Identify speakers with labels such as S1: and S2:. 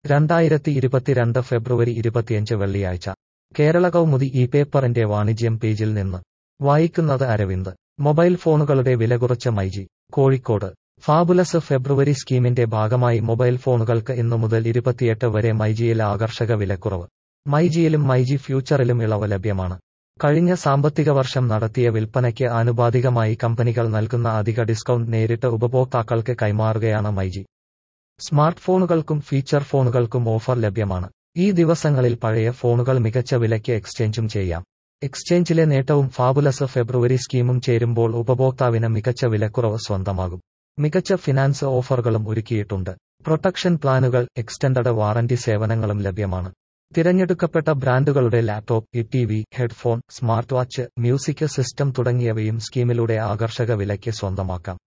S1: രണ്ടായിരത്തി ഇരുപത്തിരണ്ട് ഫെബ്രുവരി ഇരുപത്തിയഞ്ച് വെള്ളിയാഴ്ച കേരള കൗമുദി ഈ പേപ്പറിന്റെ വാണിജ്യം പേജിൽ നിന്ന് വായിക്കുന്നത് അരവിന്ദ് മൊബൈൽ ഫോണുകളുടെ വില കുറച്ച മൈജി കോഴിക്കോട് ഫാബുലസ് ഫെബ്രുവരി സ്കീമിന്റെ ഭാഗമായി മൊബൈൽ ഫോണുകൾക്ക് ഇന്നു മുതൽ ഇരുപത്തിയെട്ട് വരെ മൈജിയിൽ ആകർഷക വിലക്കുറവ് മൈജിയിലും മൈജി ഫ്യൂച്ചറിലും ഇളവ് ലഭ്യമാണ് കഴിഞ്ഞ സാമ്പത്തിക വർഷം നടത്തിയ വിൽപ്പനയ്ക്ക് ആനുപാതികമായി കമ്പനികൾ നൽകുന്ന അധിക ഡിസ്കൗണ്ട് നേരിട്ട് ഉപഭോക്താക്കൾക്ക് കൈമാറുകയാണ് മൈജി സ്മാർട്ട് ഫോണുകൾക്കും ഫീച്ചർ ഫോണുകൾക്കും ഓഫർ ലഭ്യമാണ് ഈ ദിവസങ്ങളിൽ പഴയ ഫോണുകൾ മികച്ച വിലയ്ക്ക് എക്സ്ചേഞ്ചും ചെയ്യാം എക്സ്ചേഞ്ചിലെ നേട്ടവും ഫാബുലസ് ഫെബ്രുവരി സ്കീമും ചേരുമ്പോൾ ഉപഭോക്താവിന് മികച്ച വിലക്കുറവ് സ്വന്തമാകും മികച്ച ഫിനാൻസ് ഓഫറുകളും ഒരുക്കിയിട്ടുണ്ട് പ്രൊട്ടക്ഷൻ പ്ലാനുകൾ എക്സ്റ്റൻഡഡ് വാറന്റി സേവനങ്ങളും ലഭ്യമാണ് തിരഞ്ഞെടുക്കപ്പെട്ട ബ്രാൻഡുകളുടെ laptop E T V headphone smart watch music system തുടങ്ങിയവയും സ്കീമിലൂടെ ആകർഷക വിലയ്ക്ക് സ്വന്തമാക്കാം